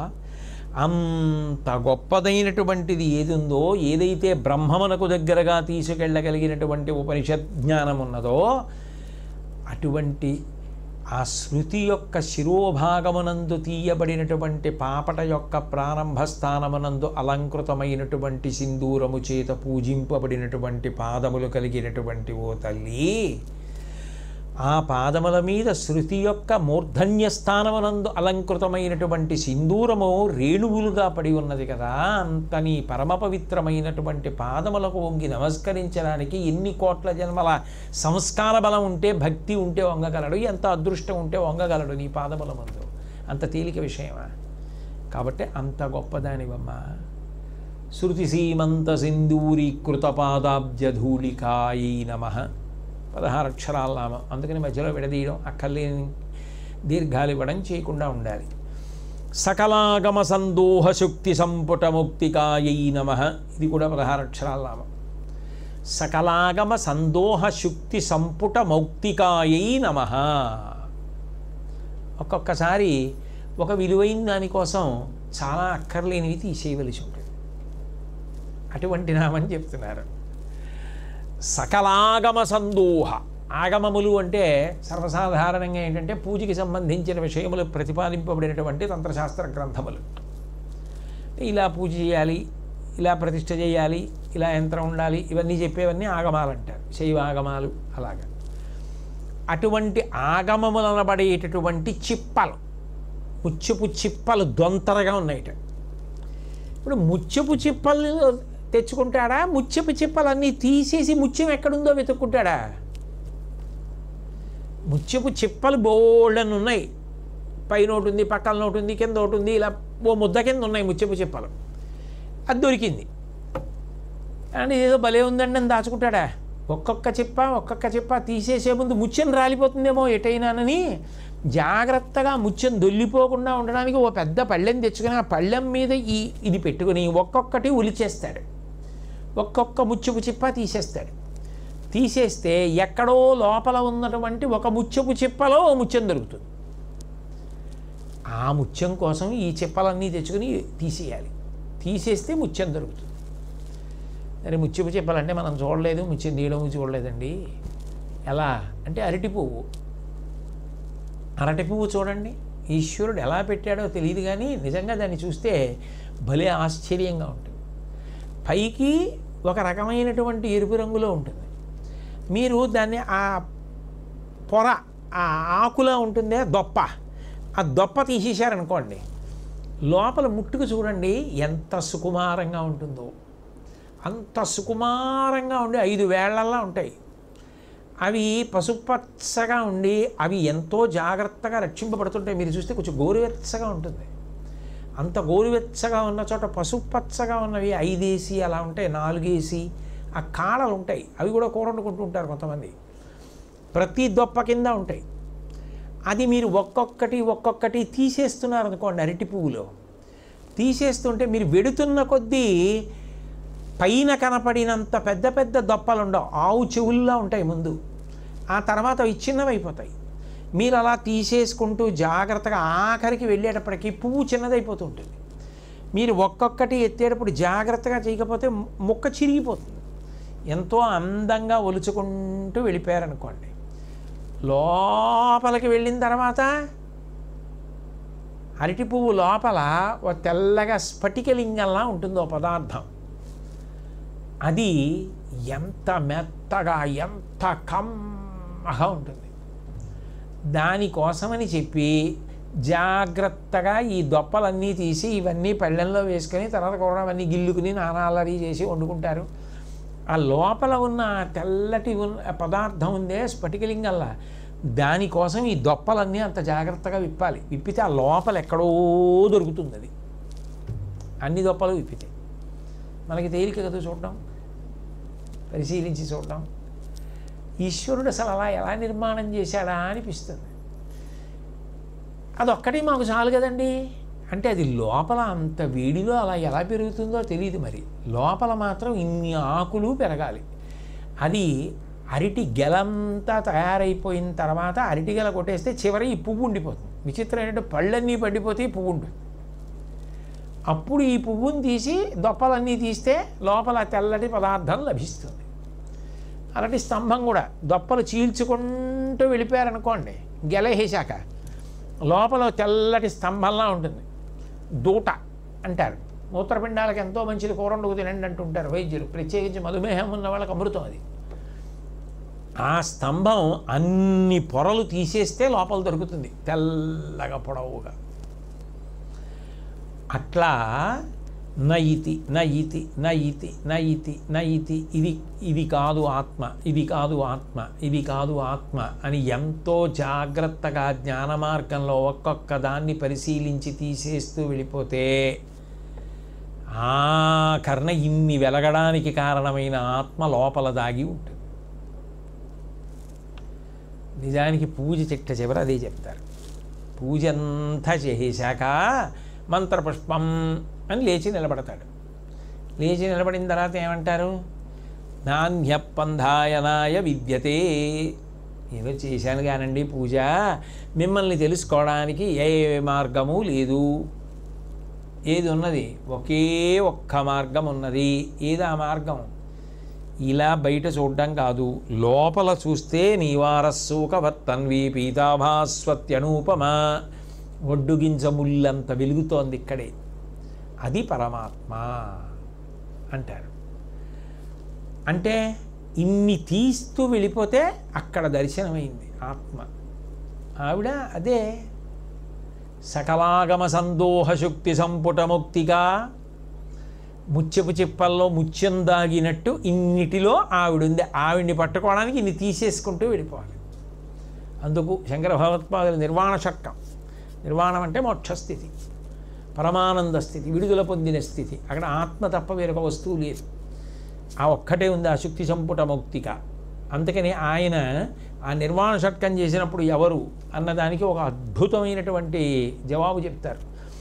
అంత గొప్పదైనటువంటిది ఏది ఉందో ఏదైతే బ్రహ్మమునకు దగ్గరగా తీసుకెళ్ళగలిగినటువంటి ఉపనిషత్ జ్ఞానం ఉన్నదో అటువంటి ఆ శృతి యొక్క శిరోభాగమునందు తీయబడినటువంటి పాపట యొక్క ప్రారంభ స్థానమునందు అలంకృతమైనటువంటి సింధూరము చేత పూజింపబడినటువంటి పాదములు కలిగినటువంటి ఓ తల్లి ఆ పాదముల మీద శృతి యొక్క మూర్ధన్య స్థానమునందు అలంకృతమైనటువంటి సింధూరము రేణువులుగా పడి ఉన్నది కదా అంత నీ పరమ పవిత్రమైనటువంటి పాదములకు వంగి నమస్కరించడానికి ఎన్ని కోట్ల జన్మల సంస్కార బలం ఉంటే భక్తి ఉంటే వంగగలడు ఎంత అదృష్టం ఉంటే వంగగలడు నీ పాదముల ముందు అంత తేలిక విషయమా కాబట్టి అంత గొప్పదానివమ్మా శృతి సీమంత సింధూరీకృత పాదాబ్జధూళికాయై నమ పదహారు అక్షరాల నామం అందుకని మధ్యలో విడదీయడం అక్కర్లేని దీర్ఘాలు ఇవ్వడం చేయకుండా ఉండాలి సకలాగమ సందోహ శుక్తి సంపుట ముక్తికాయై నమ ఇది కూడా పదహారు అక్షరాల నామం సకలాగమ సందోహ శుక్తి సంపుట మౌక్తికాయై నమ ఒక్కొక్కసారి ఒక విలువైన దానికోసం చాలా అక్కర్లేనివి తీసేయవలసి ఉంటుంది అటువంటి నామని చెప్తున్నారు సకలాగమ సందోహ ఆగమములు అంటే సర్వసాధారణంగా ఏంటంటే పూజకి సంబంధించిన విషయములు ప్రతిపాదింపబడినటువంటి తంత్రశాస్త్ర గ్రంథములు ఇలా పూజ చేయాలి ఇలా ప్రతిష్ఠ చేయాలి ఇలా యంత్రం ఉండాలి ఇవన్నీ చెప్పేవన్నీ ఆగమాలు అంటారు శైవ ఆగమాలు అలాగా అటువంటి ఆగమములు అనబడేటటువంటి చిప్పలు ముత్యపు చిప్పలు దొంతరగా ఉన్నాయిట ఇప్పుడు ముత్యపు చిప్పలు తెచ్చుకుంటాడా ముత్యపు చిప్పలన్నీ తీసేసి ముత్యం ఎక్కడుందో వెతుక్కుంటాడా ముత్యపు చిప్పలు బోల్డని ఉన్నాయి పైన ఒకటి ఉంది పక్కన ఒకటి ఉంది కింద ఒకటి ఉంది ఇలా ఓ ముద్ద కింద ఉన్నాయి ముత్యపు చిప్పలు అది దొరికింది అంటే ఏదో భలే ఉందండి అని దాచుకుంటాడా ఒక్కొక్క చిప్ప ఒక్కొక్క చిప్ప తీసేసే ముందు ముత్యం రాలిపోతుందేమో ఎటైనానని జాగ్రత్తగా ముత్యం దొల్లిపోకుండా ఉండడానికి ఓ పెద్ద పళ్ళెం తెచ్చుకుని ఆ పళ్ళెం మీద ఈ ఇది పెట్టుకుని ఒక్కొక్కటి ఉలిచేస్తాడు ఒక్కొక్క ముత్యపు చిప్ప తీసేస్తాడు తీసేస్తే ఎక్కడో లోపల ఉన్నటువంటి ఒక ముత్యపు చిప్పలో ఓ ముత్యం దొరుకుతుంది ఆ ముత్యం కోసం ఈ చిప్పలన్నీ తెచ్చుకుని తీసేయాలి తీసేస్తే ముత్యం దొరుకుతుంది మరి ముత్యపు చిప్పలంటే మనం చూడలేదు ముత్యం తీయడం చూడలేదండి ఎలా అంటే అరటి పువ్వు అరటి పువ్వు చూడండి ఈశ్వరుడు ఎలా పెట్టాడో తెలియదు కానీ నిజంగా దాన్ని చూస్తే భలే ఆశ్చర్యంగా ఉంటుంది పైకి ఒక రకమైనటువంటి ఎరుపు రంగులో ఉంటుంది మీరు దాన్ని ఆ పొర ఆ ఆకులా ఉంటుందే దొప్ప ఆ దొప్ప తీసేశారనుకోండి లోపల ముట్టుకు చూడండి ఎంత సుకుమారంగా ఉంటుందో అంత సుకుమారంగా ఉండి ఐదు వేళ్లల్లా ఉంటాయి అవి పసుపచ్చగా ఉండి అవి ఎంతో జాగ్రత్తగా రక్షింపబడుతుంటాయి మీరు చూస్తే కొంచెం గోరువెచ్చగా ఉంటుంది అంత గోరువెచ్చగా ఉన్న చోట పసుపచ్చగా ఉన్నవి ఐదేసి అలా ఉంటాయి నాలుగేసి ఆ కాడలు ఉంటాయి అవి కూడా కూర వండుకుంటూ ఉంటారు కొంతమంది ప్రతి దొప్ప కింద ఉంటాయి అది మీరు ఒక్కొక్కటి ఒక్కొక్కటి తీసేస్తున్నారు అనుకోండి అరటి పువ్వులో తీసేస్తుంటే మీరు వెడుతున్న కొద్దీ పైన కనపడినంత పెద్ద పెద్ద దొప్పలు ఉండవు ఆవు చెవుల్లా ఉంటాయి ముందు ఆ తర్వాత అవి చిన్నవి అయిపోతాయి మీరు అలా తీసేసుకుంటూ జాగ్రత్తగా ఆఖరికి వెళ్ళేటప్పటికి పువ్వు చిన్నదైపోతూ ఉంటుంది మీరు ఒక్కొక్కటి ఎత్తేటప్పుడు జాగ్రత్తగా చేయకపోతే ముక్క చిరిగిపోతుంది ఎంతో అందంగా ఒలుచుకుంటూ వెళ్ళిపోయారనుకోండి లోపలికి వెళ్ళిన తర్వాత అరటి పువ్వు లోపల ఓ తెల్లగా స్ఫటికలింగంలా ఉంటుంది ఓ పదార్థం అది ఎంత మెత్తగా ఎంత కమ్మగా ఉంటుంది దానికోసమని చెప్పి జాగ్రత్తగా ఈ దొప్పలన్నీ తీసి ఇవన్నీ పళ్ళెంలో వేసుకొని తర్వాత కూడా అవన్నీ గిల్లుకుని నానాలరీ చేసి వండుకుంటారు ఆ లోపల ఉన్న ఆ తెల్లటి ఉన్న పదార్థం ఉందే స్ఫటికలింగల్లా దానికోసం ఈ దొప్పలన్నీ అంత జాగ్రత్తగా విప్పాలి విప్పితే ఆ లోపల ఎక్కడో దొరుకుతుంది అది అన్ని దొప్పలు విప్పితే మనకి తేలిక కదా చూడడం పరిశీలించి చూడడం ఈశ్వరుడు అసలు అలా ఎలా నిర్మాణం చేశాడా అనిపిస్తుంది అదొక్కటి మాకు చాలు కదండి అంటే అది లోపల అంత వేడిలో అలా ఎలా పెరుగుతుందో తెలియదు మరి లోపల మాత్రం ఇన్ని ఆకులు పెరగాలి అది అరటి గెలంతా తయారైపోయిన తర్వాత అరటి గెల కొట్టేస్తే చివరి ఈ పువ్వు ఉండిపోతుంది విచిత్రం ఏంటంటే పళ్ళన్నీ పడిపోతే ఈ పువ్వు ఉంటుంది అప్పుడు ఈ పువ్వుని తీసి దొప్పలన్నీ తీస్తే లోపల తెల్లటి పదార్థం లభిస్తుంది అలాంటి స్తంభం కూడా దొప్పలు చీల్చుకుంటూ వెళ్ళిపోయారనుకోండి గెలవేసాక లోపల తెల్లటి స్తంభంలా ఉంటుంది దూట అంటారు మూత్రపిండాలకు ఎంతో మంచిది కూర వండుకు తినండి అంటుంటారు వైద్యులు ప్రత్యేకించి మధుమేహం ఉన్న వాళ్ళకి అమృతం అది ఆ స్తంభం అన్ని పొరలు తీసేస్తే లోపల దొరుకుతుంది తెల్లగా పొడవుగా అట్లా నయితి నయితి నయితి నయితి నయితి ఇది ఇది కాదు ఆత్మ ఇది కాదు ఆత్మ ఇది కాదు ఆత్మ అని ఎంతో జాగ్రత్తగా జ్ఞాన మార్గంలో ఒక్కొక్క దాన్ని పరిశీలించి తీసేస్తూ వెళ్ళిపోతే ఆ కర్ణ ఇన్ని వెలగడానికి కారణమైన ఆత్మ లోపల దాగి ఉంటుంది నిజానికి పూజ చిట్ట చివర అదే చెప్తారు పూజ అంతా చేశాక మంత్రపుష్పం అని లేచి నిలబడతాడు లేచి నిలబడిన తర్వాత ఏమంటారు నాణ్యపంధాయనాయ విద్యతే ఏదో చేశాను కానండి పూజ మిమ్మల్ని తెలుసుకోవడానికి ఏ మార్గము లేదు ఏది ఉన్నది ఒకే ఒక్క మార్గం ఉన్నది ఏది ఆ మార్గం ఇలా బయట చూడడం కాదు లోపల చూస్తే నీవారస్సూకవత్తన్వి పీతాభాస్వత్యనూపమ ఒడ్డుగింజ ముల్లంత వెలుగుతోంది ఇక్కడే అది పరమాత్మ అంటారు అంటే ఇన్ని తీస్తూ వెళ్ళిపోతే అక్కడ దర్శనమైంది ఆత్మ ఆవిడ అదే సకలాగమ సందోహ శుక్తి సంపుటముక్తిగా ముత్యపు చిప్పల్లో ముత్యం దాగినట్టు ఇన్నిటిలో ఆవిడుంది ఆవిడ్ని పట్టుకోవడానికి ఇన్ని తీసేసుకుంటూ వెళ్ళిపోవాలి అందుకు శంకర భగవత్పాదుల నిర్వాణ షట్కం నిర్వాణం అంటే మోక్షస్థితి పరమానంద స్థితి విడుదల పొందిన స్థితి అక్కడ ఆత్మ తప్ప వేరొక వస్తువు లేదు ఆ ఒక్కటే ఉంది ఆ శుక్తి సంపుట మౌక్తిక అందుకని ఆయన ఆ నిర్వాణ షట్కం చేసినప్పుడు ఎవరు అన్నదానికి ఒక అద్భుతమైనటువంటి జవాబు చెప్తారు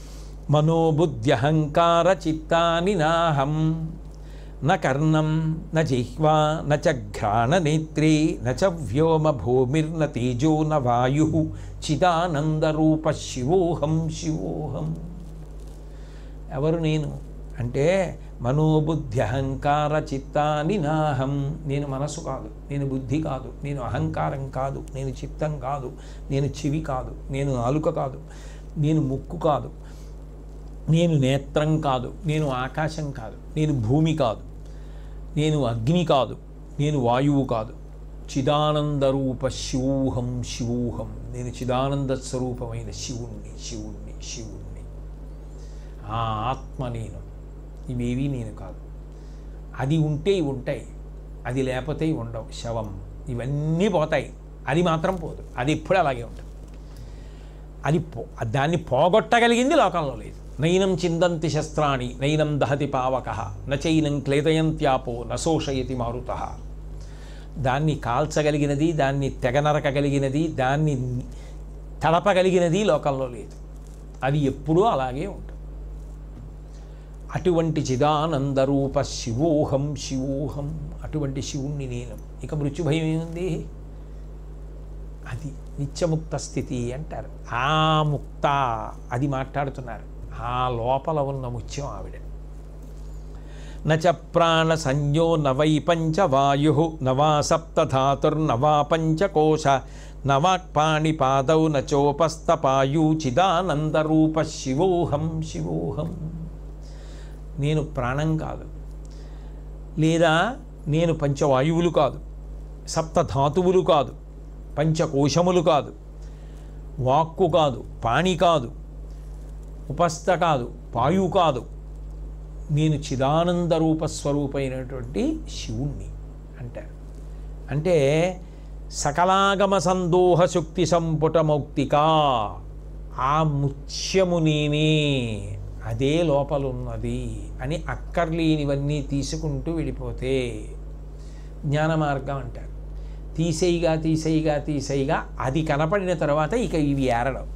మనోబుద్ధ్యహంకార చిత్తాని నాహం న కర్ణం న జిహ్వా న చ ఘ్రాణనేత్రే న చ వ్యోమ భూమిర్న తేజో న వాయు చిదానందరూప శివోహం శివోహం ఎవరు నేను అంటే మనోబుద్ధి అహంకార చిత్తాని నాహం నేను మనసు కాదు నేను బుద్ధి కాదు నేను అహంకారం కాదు నేను చిత్తం కాదు నేను చెవి కాదు నేను నాలుక కాదు నేను ముక్కు కాదు నేను నేత్రం కాదు నేను ఆకాశం కాదు నేను భూమి కాదు నేను అగ్ని కాదు నేను వాయువు కాదు చిదానంద రూప శివూహం శివూహం నేను చిదానంద స్వరూపమైన శివుణ్ణి శివుణ్ణి శివుణ్ణి ఆ ఆత్మ నేను ఇవేవి నేను కాదు అది ఉంటే ఇవి ఉంటాయి అది లేకపోతే ఇవి ఉండవు శవం ఇవన్నీ పోతాయి అది మాత్రం పోదు అది ఎప్పుడు అలాగే ఉంటుంది అది పో దాన్ని పోగొట్టగలిగింది లోకంలో లేదు నైనం చిందంతి శస్త్రాణి నైనం దహతి పావక నచైనం క్లేదయంత్యాపో నశోషయతి మారుత దాన్ని కాల్చగలిగినది దాన్ని తెగనరకగలిగినది దాన్ని తడపగలిగినది లోకంలో లేదు అది ఎప్పుడూ అలాగే ఉంటుంది అటువంటి చిదానందరూప శివోహం శివోహం అటువంటి శివుణ్ణి నేను ఇక మృత్యుభయం ఏముంది అది నిత్యముక్త స్థితి అంటారు ఆ ముక్త అది మాట్లాడుతున్నారు ఆ లోపల ఉన్న ముత్యం ఆవిడ నచ ప్రాణ సంజ్ఞో నవై పంచవాయు నవా సప్తధాతుర్నవా పంచకోశ నవాక్పాణిపాదౌ నచోపస్తపాయు చిదానందరూప శివోహం శివోహం నేను ప్రాణం కాదు లేదా నేను పంచవాయువులు కాదు సప్తధాతువులు కాదు పంచకోశములు కాదు వాక్కు కాదు పాణి కాదు ఉపస్థ కాదు పాయు కాదు నేను చిదానంద రూప స్వరూపమైనటువంటి శివుణ్ణి అంటారు అంటే సకలాగమ సందోహ శక్తి సంపుట మౌక్తిక ఆ ముత్యము నేనే అదే లోపలున్నది అని అక్కర్లేనివన్నీ తీసుకుంటూ వెళ్ళిపోతే జ్ఞాన మార్గం అంటారు తీసేయిగా తీసేయిగా తీసేయిగా అది కనపడిన తర్వాత ఇక ఇవి ఏరడం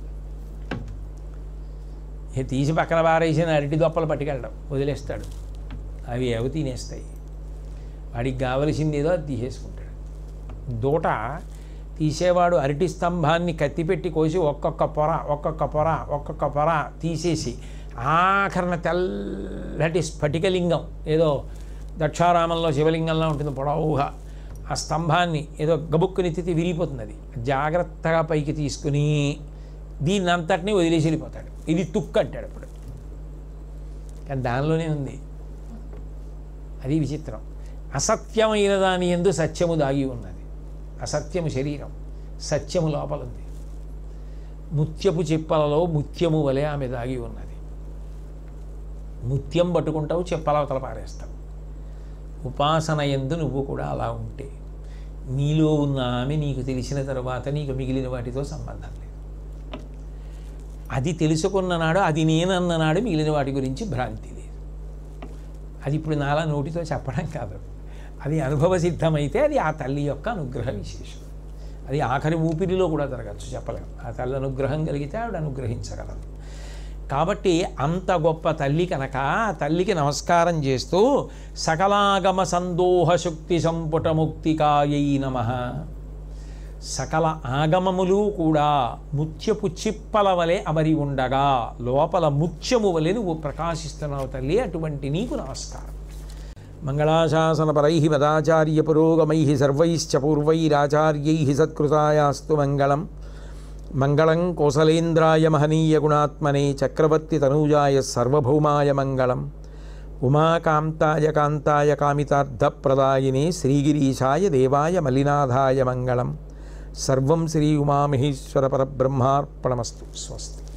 ఇక తీసి పక్కన పారేసిన అరటి దొప్పలు పట్టుకెళ్ళడం వదిలేస్తాడు అవి అవి తినేస్తాయి వాడికి కావలసింది ఏదో అది తీసేసుకుంటాడు దూట తీసేవాడు అరటి స్తంభాన్ని కత్తిపెట్టి కోసి ఒక్కొక్క పొర ఒక్కొక్క పొర ఒక్కొక్క పొర తీసేసి ఆఖరణ తెల్లటి స్ఫటికలింగం ఏదో దక్షారామంలో శివలింగంలో ఉంటుంది పొడవుగా ఆ స్తంభాన్ని ఏదో గబుక్కుని తిత్తి విరిగిపోతుంది అది జాగ్రత్తగా పైకి తీసుకుని దీన్ని అంతటినీ వదిలేసి వెళ్ళిపోతాడు ఇది తుక్కు అంటాడు అప్పుడు కానీ దానిలోనే ఉంది అది విచిత్రం అసత్యమైన దాని ఎందు సత్యము దాగి ఉన్నది అసత్యము శరీరం సత్యము లోపల ఉంది ముత్యపు చిప్పలలో ముత్యము వలె ఆమె దాగి ఉన్నది ముత్యం పట్టుకుంటావు చెప్పలవతల పారేస్తావు ఉపాసన ఎందు నువ్వు కూడా అలా ఉంటే నీలో ఉన్న ఆమె నీకు తెలిసిన తర్వాత నీకు మిగిలిన వాటితో సంబంధం లేదు అది తెలుసుకున్న నాడు అది నేనన్న నాడు మిగిలిన వాటి గురించి భ్రాంతి లేదు అది ఇప్పుడు నాలా నోటితో చెప్పడం కాదు అది అనుభవ సిద్ధమైతే అది ఆ తల్లి యొక్క అనుగ్రహ విశేషం అది ఆఖరి ఊపిరిలో కూడా జరగచ్చు చెప్పలేం ఆ తల్లి అనుగ్రహం కలిగితే ఆవిడ అనుగ్రహించగలదు కాబట్టి అంత గొప్ప తల్లి కనుక ఆ తల్లికి నమస్కారం చేస్తూ సకలాగమ సందోహ శక్తి సంపుట ముక్తికాయై నమ సకల ఆగమములు కూడా ముత్యపు చిప్పల వలె అమరి ఉండగా లోపల ముత్యము వలె నువ్వు ప్రకాశిస్తున్నావు తల్లి అటువంటి నీకు నమస్కారం మంగళాశాసనపరై మదాచార్య పురోగమై సర్వైశ్చ పూర్వైరాచార్యై సత్కృతాయాస్తు మంగళం మంగళం కోసలేంద్రాయ మహనీయ గుణాత్మనే చక్రవర్తి తనూజాయ సర్వభౌమాయ మంగళం ఉమాకాంతాయ కాంతాయ కామితార్థప్రదాయినే శ్రీగిరీశాయ దేవాయ మలినాథాయ మంగళం సర్వం శ్రీ ఉమామహేశ్వర పరబ్రహ్మార్పణమస్తు స్వస్తి